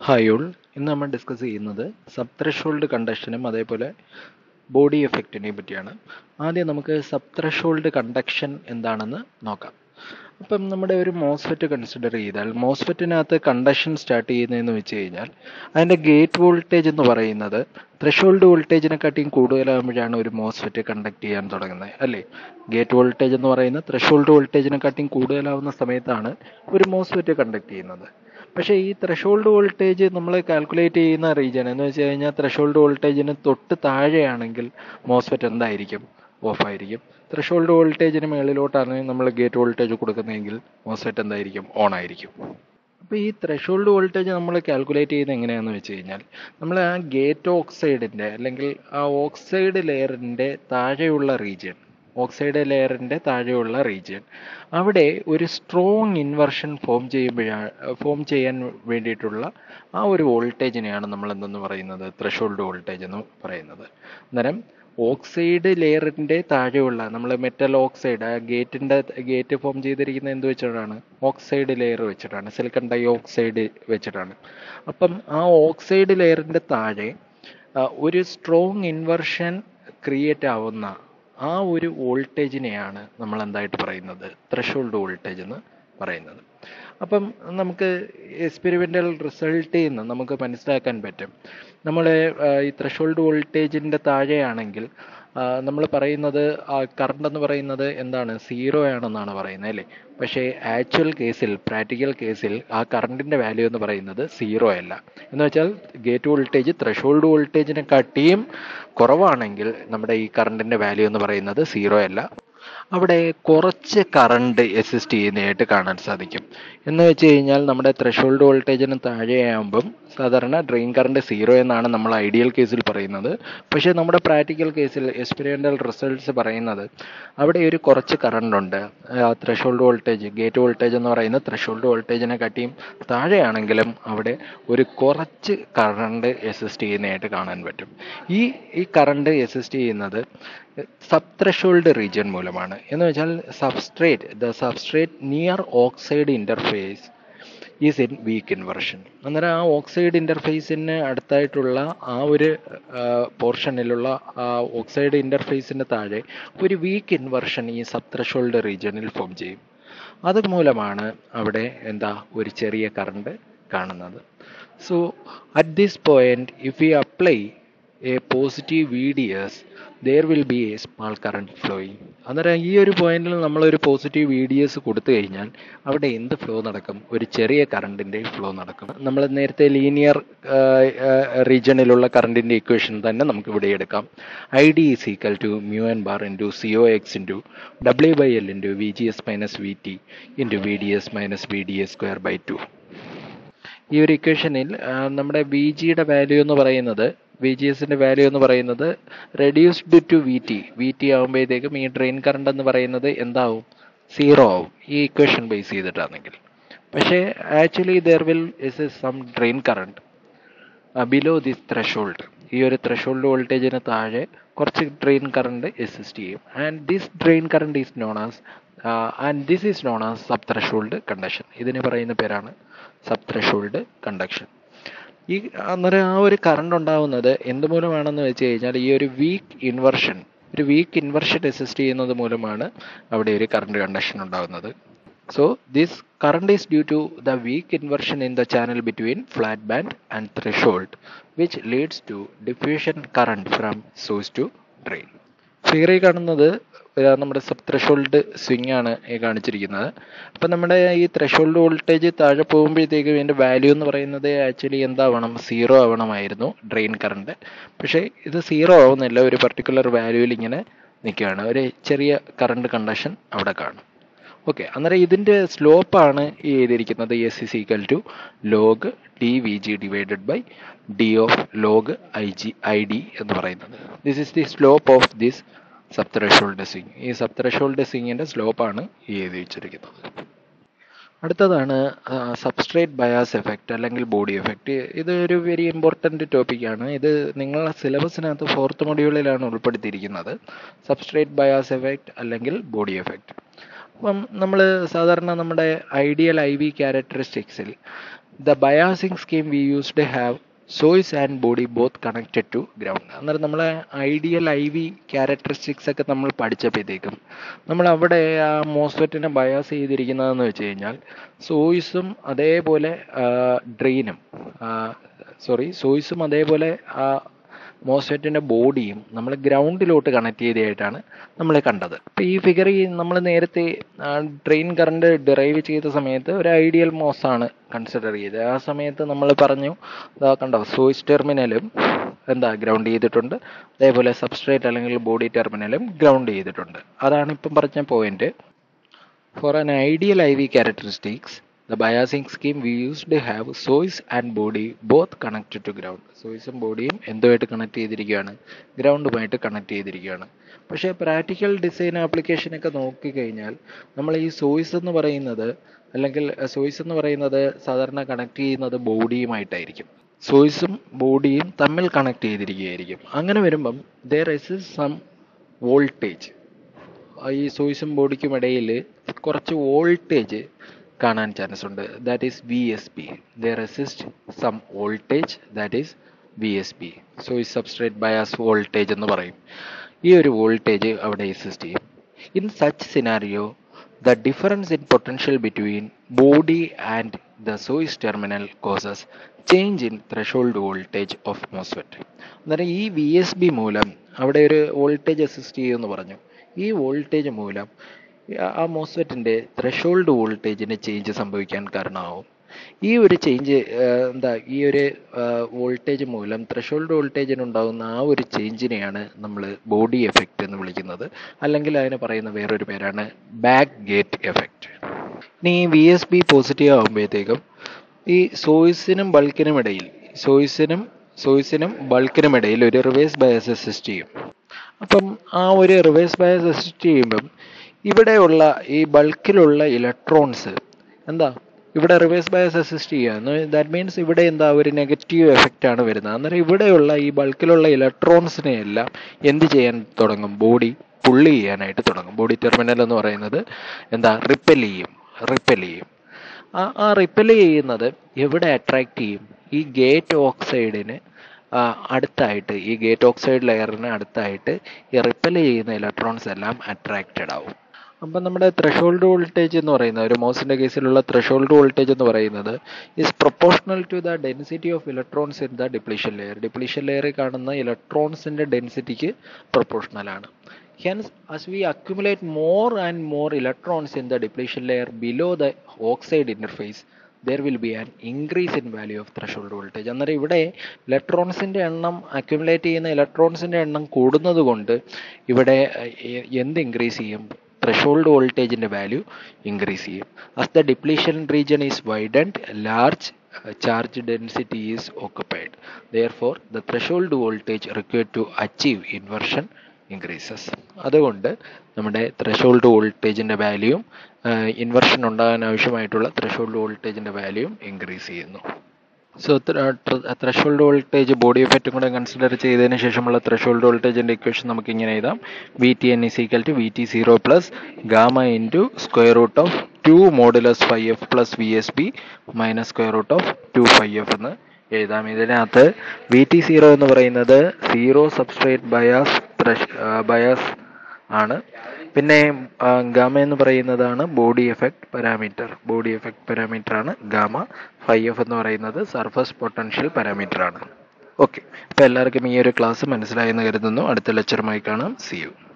hi all ഇന്ന് നമ്മൾ discuss ചെയ്യുന്നത് സബ് ത്രഷോൾഡ് കണ്ടക്ഷനും അതേപോലെ ബോഡി എഫക്റ്റിനെ പറ്റിയാണ് ആദ്യം നമുക്ക് സബ് ത്രഷോൾഡ് കണ്ടക്ഷൻ എന്താണെന്ന് നോക്കാം അപ്പം നമ്മുടെ ഒരു മോസ്ഫെറ്റ് കൺസിഡർ ചെയ്താൽ മോസ്ഫെറ്റിനകത്ത് കണ്ടക്ഷൻ സ്റ്റാർട്ട് ചെയ്യുന്നതെന്ന് വെച്ച് കഴിഞ്ഞാൽ അതിൻ്റെ ഗേറ്റ് വോൾട്ടേജ് എന്ന് പറയുന്നത് ത്രഷോൾഡ് വോൾട്ടേജിനെക്കാട്ടിയും കൂടുതലാകുമ്പോഴാണ് ഒരു മോസ്ഫെറ്റ് കണ്ടക്ട് ചെയ്യാൻ തുടങ്ങുന്നത് അല്ലേ ഗേറ്റ് വോൾട്ടേജ് എന്ന് പറയുന്നത് ത്രഷോൾഡ് വോൾട്ടേജിനെക്കാട്ടിയും കൂടുതലാവുന്ന സമയത്താണ് ഒരു മോസ്ഫെറ്റ് കണ്ടക്ട് ചെയ്യുന്നത് പക്ഷേ ഈ ത്രഷോൾഡ് വോൾട്ടേജ് നമ്മൾ കാൽക്കുലേറ്റ് ചെയ്യുന്ന റീജിയൻ എന്ന് വെച്ച് കഴിഞ്ഞാൽ ത്രഷോൾഡ് വോൾട്ടേജിന് തൊട്ട് താഴെയാണെങ്കിൽ മോസ്ഫെറ്റ് എന്തായിരിക്കും ഓഫ് ആയിരിക്കും ത്രഷോൾഡ് വോൾട്ടേജിന് മുകളിലോട്ടാണെങ്കിൽ നമ്മൾ ഗേറ്റ് വോൾട്ടേജ് കൊടുക്കുന്നതെങ്കിൽ മോസ്ഫെറ്റ് എന്തായിരിക്കും ഓൺ ആയിരിക്കും അപ്പോൾ ഈ ത്രഷോൾഡ് വോൾട്ടേജ് നമ്മൾ കാൽക്കുലേറ്റ് ചെയ്യുന്നത് എങ്ങനെയാണെന്ന് വെച്ച് കഴിഞ്ഞാൽ നമ്മൾ ആ ഗേറ്റ് ഓക്സൈഡിൻ്റെ അല്ലെങ്കിൽ ആ ഓക്സൈഡ് ലെയറിൻ്റെ താഴെയുള്ള റീജിയൻ ഓക്സൈഡ് ലെയറിൻ്റെ താഴെയുള്ള റീജിയൻ അവിടെ ഒരു സ്ട്രോങ് ഇൻവെർഷൻ ഫോം ചെയ്യുമ്പോഴാണ് ഫോം ചെയ്യാൻ വേണ്ടിയിട്ടുള്ള ആ ഒരു വോൾട്ടേജിനെയാണ് നമ്മൾ എന്തെന്ന് പറയുന്നത് ത്രഷോൾഡ് വോൾട്ടേജ് എന്ന് പറയുന്നത് അന്നേരം ഓക്സൈഡ് ലെയറിൻ്റെ താഴെയുള്ള നമ്മൾ മെറ്റൽ ഓക്സൈഡ് ആ ഗേറ്റിൻ്റെ ഗേറ്റ് ഫോം ചെയ്തിരിക്കുന്നത് എന്ത് വെച്ചിട്ടാണ് ഓക്സൈഡ് ലെയർ വെച്ചിട്ടാണ് സിലിക്കൺ ഡൈ ഓക്സൈഡ് വെച്ചിട്ടാണ് അപ്പം ആ ഓക്സൈഡ് ലെയറിൻ്റെ താഴെ ഒരു സ്ട്രോങ് ഇൻവെർഷൻ ക്രിയേറ്റ് ആവുന്ന ആ ഒരു വോൾട്ടേജിനെയാണ് നമ്മൾ എന്തായിട്ട് പറയുന്നത് ത്രഷോൾഡ് വോൾട്ടേജ് എന്ന് പറയുന്നത് അപ്പം നമുക്ക് എക്സ്പെരിമെൻ്റൽ റിസൾട്ടിൽ നിന്ന് നമുക്ക് മനസ്സിലാക്കാൻ പറ്റും നമ്മൾ ഈ ത്രഷോൾഡ് വോൾട്ടേജിൻ്റെ താഴെയാണെങ്കിൽ നമ്മൾ പറയുന്നത് കറണ്ട് എന്ന് പറയുന്നത് എന്താണ് സീറോ ആണെന്നാണ് പറയുന്നത് അല്ലേ പക്ഷേ ആക്ച്വൽ കേസിൽ പ്രാക്ടിക്കൽ കേസിൽ ആ കറണ്ടിൻ്റെ വാല്യൂ എന്ന് പറയുന്നത് സീറോ അല്ല എന്ന് വെച്ചാൽ ഗേറ്റ് വോൾട്ടേജ് ത്രഷോൾഡ് വോൾട്ടേജിനെക്കാട്ടിയും കുറവാണെങ്കിൽ നമ്മുടെ ഈ കറണ്ടിൻ്റെ വാല്യൂ എന്ന് പറയുന്നത് സീറോ അല്ല അവിടെ കുറച്ച് കറണ്ട് എസിസ്റ്റ് ചെയ്യുന്നതായിട്ട് കാണാൻ സാധിക്കും എന്ന് വെച്ച് കഴിഞ്ഞാൽ നമ്മുടെ ത്രഷോൾഡ് വോൾട്ടേജിന് താഴെയാകുമ്പം സാധാരണ ഡ്രെയിൻ കറണ്ട് സീറോ എന്നാണ് നമ്മൾ ഐഡിയൽ കേസിൽ പറയുന്നത് പക്ഷേ നമ്മുടെ പ്രാക്ടിക്കൽ കേസിൽ എക്സ്പെരിമെൻ്റൽ റിസൾട്ട്സ് പറയുന്നത് അവിടെ ഒരു കുറച്ച് കറണ്ട് ഉണ്ട് ത്രഷോൾഡ് വോൾട്ടേജ് ഗേറ്റ് വോൾട്ടേജ് എന്ന് പറയുന്നത് ത്രഷോൾഡ് വോൾട്ടേജിനെ കാട്ടിയും താഴെയാണെങ്കിലും അവിടെ ഒരു കുറച്ച് കറണ്ട് എസിസ്റ്റ് ചെയ്യുന്നതായിട്ട് കാണാൻ പറ്റും ഈ ഈ കറണ്ട് എസിസ്റ്റ് ചെയ്യുന്നത് സബ് ത്രഷോൾഡ് റീജിയൻ മൂലമാണ് എന്ന് വെച്ചാൽ substrate the substrate near oxide interface is in weak inversion അന്നേരം ആ ഓക്സൈഡ് ഇൻ്റർഫേസിന് അടുത്തായിട്ടുള്ള ആ ഒരു പോർഷനിലുള്ള ആ ഓക്സൈഡ് ഇൻ്റർഫേസിന് താഴെ ഒരു വീക്ക് ഇൻവെർഷൻ ഈ സബ് ത്രഷോൾഡ് റീജിയനിൽ ഫോം ചെയ്യും അതുമൂലമാണ് അവിടെ എന്താ ഒരു ചെറിയ കറണ്ട് കാണുന്നത് so at this point if you apply a positive V D S there will be a small current flowing അന്നേരം ഈ ഒരു പോയിന്റിൽ നമ്മളൊരു പോസിറ്റീവ് വി ഡി എസ് കൊടുത്തു കഴിഞ്ഞാൽ അവിടെ എന്ത് ഫ്ലോ നടക്കും ഒരു ചെറിയ കറണ്ടിൻ്റെ ഫ്ലോ നടക്കും നമ്മൾ നേരത്തെ ലീനിയർ റീജിയണിലുള്ള കറണ്ടിൻ്റെ ഇക്വേഷൻ തന്നെ നമുക്ക് ഇവിടെ എടുക്കാം I D is equal to mu N bar into C O X into W by L into V G S minus V T into V D S minus V D S square by two ഈ ഒരു ഇക്വേഷനിൽ നമ്മുടെ V ജിയുടെ value എന്ന് പറയുന്നത് V G എസിൻ്റെ value എന്ന് പറയുന്നത് reduced to V T V T ആകുമ്പോഴത്തേക്കും ഈ ഡ്രെയിൻ കറണ്ട് എന്ന് പറയുന്നത് എന്താവും സീറോ ആവും ഈ ഇക്വേഷൻ ബേസ് ചെയ്തിട്ടാണെങ്കിൽ പക്ഷേ actually there will is some drain current below this threshold ഈ ഒരു ത്രഷോൾഡ് വോൾട്ടേജിന് താഴെ കുറച്ച് ഡ്രെയിൻ കറണ്ട് എസിസ്റ്റ് ചെയ്യും and this drain current is known as and this is known as sub threshold conduction ഇതിന് പറയുന്ന പേരാണ് സബ് ത്രഷോൾഡ് കണ്ടക്ഷൻ ഈ അന്നേരം ആ ഒരു കറണ്ട് ഉണ്ടാവുന്നത് എന്ത് മൂലമാണെന്ന് വെച്ച് കഴിഞ്ഞാൽ ഈ ഒരു വീക്ക് ഇൻവെർഷൻ ഒരു വീക്ക് ഇൻവെർഷൻ എസിസ്റ്റ് ചെയ്യുന്നത് മൂലമാണ് അവിടെ ഒരു കറണ്ട് കണ്ടക്ഷൻ ഉണ്ടാകുന്നത് so this current is due to the weak inversion in the channel between flat band and threshold which leads to diffusion current from source to drain ഫിഗറിൽ കാണുന്നത് നമ്മുടെ sub threshold swing ആണ് ഈ കാണിച്ചിരിക്കുന്നത് അപ്പം നമ്മുടെ ഈ ത്രഷോൾഡ് വോൾട്ടേജ് താഴെ പോകുമ്പോഴത്തേക്കും ഇതിൻ്റെ വാല്യൂ എന്ന് പറയുന്നത് ആക്ച്വലി എന്താവണം സീറോ ആവണമായിരുന്നു ഡ്രെയിൻ കറണ്ട് പക്ഷേ ഇത് സീറോ ആവുന്നില്ല ഒരു പർട്ടിക്കുലർ വാല്യൂവിൽ ഇങ്ങനെ നിൽക്കുകയാണ് ഒരു ചെറിയ കറണ്ട് കണ്ടക്ഷൻ അവിടെ കാണും ഓക്കെ അന്നേരം ഇതിൻ്റെ സ്ലോപ്പാണ് ഈ എഴുതിയിരിക്കുന്നത് S is equal to log D V G divided by D of log I G I D എന്ന് പറയുന്നത് this is the slope of this sub threshold swing ഈ സബ് ത്രഷോൾഡ് സ്വിങ്ങിൻ്റെ സ്ലോപ്പാണ് ഈ എഴുതി വെച്ചിരിക്കുന്നത് അടുത്തതാണ് സബ്സ്ട്രേറ്റ് ബയാസ് എഫക്റ്റ് അല്ലെങ്കിൽ ബോഡി എഫക്റ്റ് ഇത് ഒരു വെരി ഇമ്പോർട്ടൻ്റ് ടോപ്പിക്കാണ് ഇത് നിങ്ങളുടെ സിലബസിനകത്ത് ഫോർത്ത് മൊഡ്യൂളിലാണ് ഉൾപ്പെടുത്തിയിരിക്കുന്നത് സബ്സ്ട്രേറ്റ് ബയാസ് എഫക്റ്റ് അല്ലെങ്കിൽ ബോഡി എഫക്റ്റ് അപ്പം നമ്മൾ സാധാരണ നമ്മുടെ ഐഡിയൽ ഐ വി ക്യാരക്ടറിസ്റ്റിക്സിൽ the biasing scheme we used have സോയ്സ് and body both connected to ground അന്നേരം നമ്മളെ ഐഡിയൽ ഐ വി ക്യാരക്ടറിസ്റ്റിക്സ് ഒക്കെ നമ്മൾ പഠിച്ചപ്പോഴത്തേക്കും നമ്മൾ അവിടെ ആ മോസ്ഫെറ്റിനെ ബയാസ് ചെയ്തിരിക്കുന്നതെന്ന് വെച്ച് കഴിഞ്ഞാൽ സോയ്സും അതേപോലെ ഡ്രെയിനും സോറി സോയ്സും അതേപോലെ ആ മോസ്ഫെറ്റിൻ്റെ ബോഡിയും നമ്മൾ ഗ്രൗണ്ടിലോട്ട് കണക്ട് ചെയ്തതായിട്ടാണ് നമ്മൾ കണ്ടത് അപ്പോൾ ഈ ഫിഗർ നമ്മൾ നേരത്തെ ഡ്രെയിൻ കറണ്ട് ഡിറൈവ് ചെയ്ത സമയത്ത് ഒരു ഐഡിയൽ മോസ് ആണ് കൺസിഡർ ചെയ്തത് ആ സമയത്ത് നമ്മൾ പറഞ്ഞു ഇതാ കണ്ടോ സോയ്സ് ടെർമിനലും എന്താ ഗ്രൗണ്ട് ചെയ്തിട്ടുണ്ട് അതേപോലെ സബ്സ്ട്രേറ്റ് അല്ലെങ്കിൽ ബോഡി ടെർമിനലും ഗ്രൗണ്ട് ചെയ്തിട്ടുണ്ട് അതാണ് ഇപ്പം പറഞ്ഞ point for an ideal I V characteristics the biasing scheme we used have സോയ്സ് and body both connected to ground സോയ്സും ബോഡിയും എന്തുമായിട്ട് കണക്ട് ചെയ്തിരിക്കുകയാണ് ഗ്രൗണ്ടുമായിട്ട് കണക്ട് ചെയ്തിരിക്കുകയാണ് പക്ഷേ പ്രാക്ടിക്കൽ ഡിസൈൻ ആപ്ലിക്കേഷനൊക്കെ നോക്കിക്കഴിഞ്ഞാൽ നമ്മൾ ഈ സോയ്സ് എന്ന് പറയുന്നത് അല്ലെങ്കിൽ സോയ്സ് എന്ന് പറയുന്നത് സാധാരണ കണക്ട് ചെയ്യുന്നത് ബോഡിയുമായിട്ടായിരിക്കും സോയ്സും ബോഡിയും തമ്മിൽ കണക്ട് ചെയ്തിരിക്കുകയായിരിക്കും അങ്ങനെ വരുമ്പം ദർ ഇസ് സം വോൾട്ടേജ് ഈ സോയ്സും ബോഡിക്കും ഇടയിൽ കുറച്ച് വോൾട്ടേജ് കാണാൻ ചാൻസ് ഉണ്ട് that is V S B there exist some voltage that is V S B സോയ്സ് സബ്സ്ട്രേറ്റ് ബയാസ് വോൾട്ടേജ് എന്ന് പറയും ഈ ഒരു വോൾട്ടേജ് അവിടെ എക്സിസ്റ്റ് ചെയ്യും in such scenario the difference in potential between body and the സോയ്സ് terminal causes change in threshold voltage of MOSFET അന്നേരം ഈ വി എസ് ബി മൂലം അവിടെ ഒരു വോൾട്ടേജ് അസിസ്റ്റ് ചെയ്യുമെന്ന് പറഞ്ഞു ഈ വോൾട്ടേജ് മൂലം ആ മോസ്ഫെറ്റിൻ്റെ ത്രഷോൾഡ് വോൾട്ടേജിന് ചേഞ്ച് സംഭവിക്കാൻ കാരണമാവും ഈ ഒരു ചേഞ്ച് എന്താ ഈ ഒരു വോൾട്ടേജ് മൂലം ത്രഷോൾഡ് വോൾട്ടേജിന് ഉണ്ടാകുന്ന ആ ഒരു ചേഞ്ചിനെയാണ് നമ്മൾ ബോഡി എഫക്റ്റ് എന്ന് വിളിക്കുന്നത് അല്ലെങ്കിൽ അതിന് പറയുന്ന വേറൊരു പേരാണ് ബാക്ക് ഗേറ്റ് എഫക്റ്റ് ഇനി ഈ വി എസ് ബി പോസിറ്റീവ് ആകുമ്പോഴത്തേക്കും ഈ സോയ്സിനും ബൾക്കിനും ഇടയിൽ സോയ്സിനും സോയ്സിനും ബൾക്കിനും ഇടയിൽ ഒരു റിവേഴ്സ് ബയസ് അസിസ്റ്റ് ചെയ്യും അപ്പം ആ ഒരു റിവേഴ്സ് ബയസ് അസിസ്റ്റ് ചെയ്യുമ്പം ഇവിടെയുള്ള ഈ ബൾക്കിലുള്ള ഇലക്ട്രോൺസ് എന്താ ഇവിടെ റിവേഴ്സ് ബയസ് അസിസ്റ്റ് ചെയ്യുക ദാറ്റ് മീൻസ് ഇവിടെ എന്താ ഒരു നെഗറ്റീവ് എഫക്റ്റ് ആണ് വരുന്നത് അന്നേരം ഇവിടെയുള്ള ഈ ബൾക്കിലുള്ള ഇലക്ട്രോൺസിനെ എല്ലാം എന്ത് ചെയ്യാൻ തുടങ്ങും ബോഡി പുള്ളി ചെയ്യാനായിട്ട് തുടങ്ങും ബോഡി ടെർമിനൽ എന്ന് പറയുന്നത് എന്താ റിപ്പൽ ചെയ്യും റിപ്പൽ ചെയ്യും ആ ആ റിപ്പൽ ചെയ്യുന്നത് എവിടെ അട്രാക്ട് ചെയ്യും ഈ ഗേറ്റ് ഓക്സൈഡിന് അടുത്തായിട്ട് ഈ ഗേറ്റ് ഓക്സൈഡ് ലെയറിന് അടുത്തായിട്ട് ഈ റിപ്പൽ ചെയ്യുന്ന ഇലക്ട്രോൺസ് എല്ലാം അട്രാക്റ്റഡ് ആവും അപ്പം നമ്മുടെ ത്രഷോൾഡ് വോൾട്ടേജ് എന്ന് പറയുന്നത് ഒരു മൗസിൻ്റെ കേസിലുള്ള ത്രഷോൾഡ് വോൾട്ടേജ് എന്ന് പറയുന്നത് is proportional to the density of electrons in the depletion layer depletion ലെയറിൽ കാണുന്ന ഇലക്ട്രോൺസിൻ്റെ ഡെൻസിറ്റിക്ക് പ്രൊപ്പോർഷണൽ ആണ് hence as we accumulate more and more electrons in the depletion layer below the oxide interface there will be an increase in value of threshold voltage അന്നേരം ഇവിടെ ഇലക്ട്രോൺസിൻ്റെ എണ്ണം accumulate ചെയ്യുന്ന ഇലക്ട്രോൺസിൻ്റെ എണ്ണം കൂടുന്നത് കൊണ്ട് ഇവിടെ എന്ത് ഇൻക്രീസ് ചെയ്യും ത്രഷോൾഡ് വോൾട്ടേജിൻ്റെ വാല്യൂ ഇൻക്രീസ് ചെയ്യും as the depletion region is widened large charge density is occupied therefore the threshold voltage required to achieve inversion increases അതുകൊണ്ട് നമ്മുടെ ത്രഷോൾഡ് വോൾട്ടേജിൻ്റെ വാല്യൂയും ഇൻവെർഷൻ ഉണ്ടാകാൻ ആവശ്യമായിട്ടുള്ള ത്രഷോൾഡ് വോൾട്ടേജിൻ്റെ വാല്യൂയും ഇൻക്രീസ് ചെയ്യുന്നു സോ ത്രഷോൾഡ് വോൾട്ടേജ് ബോഡി എഫക്റ്റും കൂടെ കൺസിഡർ ചെയ്തതിന് ശേഷമുള്ള ത്രഷോൾഡ് വോൾട്ടേജിൻ്റെ ഇക്വേഷൻ നമുക്ക് ഇങ്ങനെ എഴുതാം V T N is equal to V T zero plus gamma into square root of two modulus five F plus V S B minus square root of two five F എന്ന് എഴുതാം ഇതിനകത്ത് V T zero എന്ന് പറയുന്നത് zero substrate bias bias ആണ് പിന്നെ gamma എന്ന് പറയുന്നതാണ് body effect parameter body effect parameter ആണ് ഗാമ ഫൈവ് എഫ് എന്ന് പറയുന്നത് സർഫസ് പൊട്ടൻഷ്യൽ പാരാമീറ്റർ ആണ് ഓക്കെ അപ്പോൾ എല്ലാവർക്കും ഈ ഒരു ക്ലാസ് മനസ്സിലായെന്ന് കരുതുന്നു അടുത്ത ലെക്ചറുമായി കാണാം സി യു